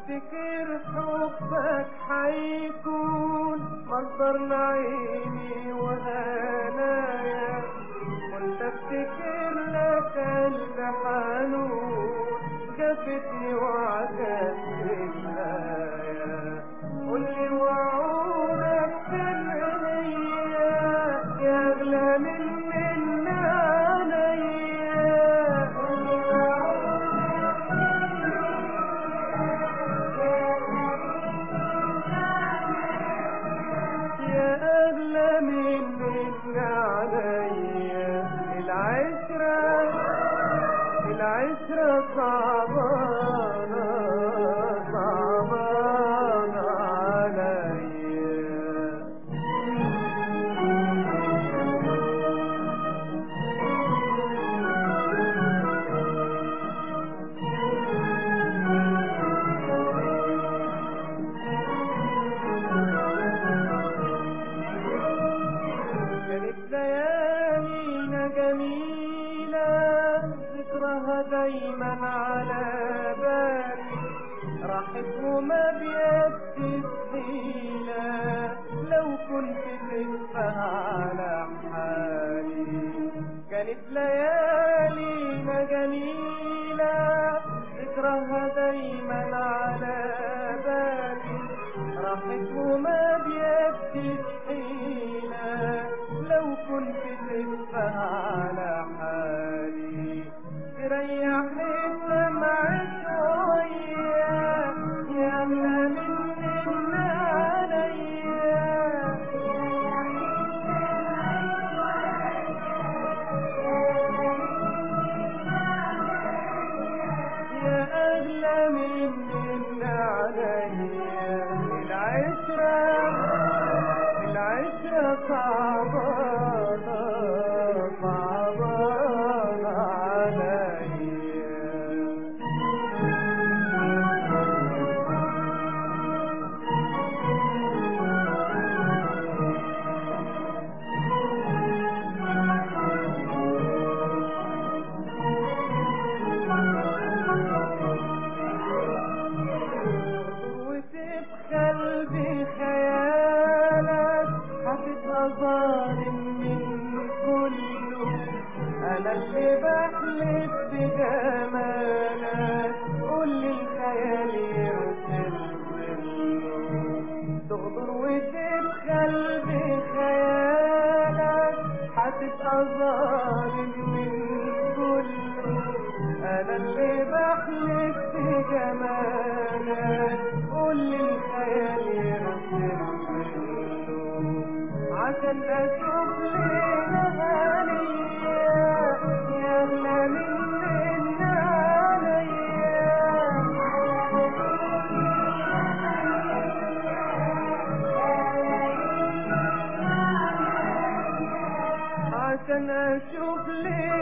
افتكر حبك حيكون مصدر نعيمي وهنايا كنت افتكر لك قلب حنون جفتني وعدت بالآية قل لي وعودك فين هي يا اغلى من من عليا قل لي يا أغلى من من عليا العشرة العشرة صعبانة صعبانة عليا كانت ليالينا جميلة ذكرها دايما على بالي راحت وما بيدي الحيلة لو كنت تبقى على حالي كانت ليالينا جميلة ذكرها دايما على بالي راحت وما بيدي الحيلة لو كنت تبقى على حالي تريح الدمع شوية يا أغلى من عليا يا أغلى من من عليا العشرة العشرة صعبانة صعبانة عليا وتبخل بخيالك هتبقى ظالم من كله انا اللي بحلف بجمالك قول لي الخيال يرسل تغدر وتبخل بخيالك هتبقى ظالم من كله انا اللي بحلف بجمالك قول لي الخيال يرسل عشان اشوف ليلة غالية يا اغلى من من عليا عشان اشوف ليلة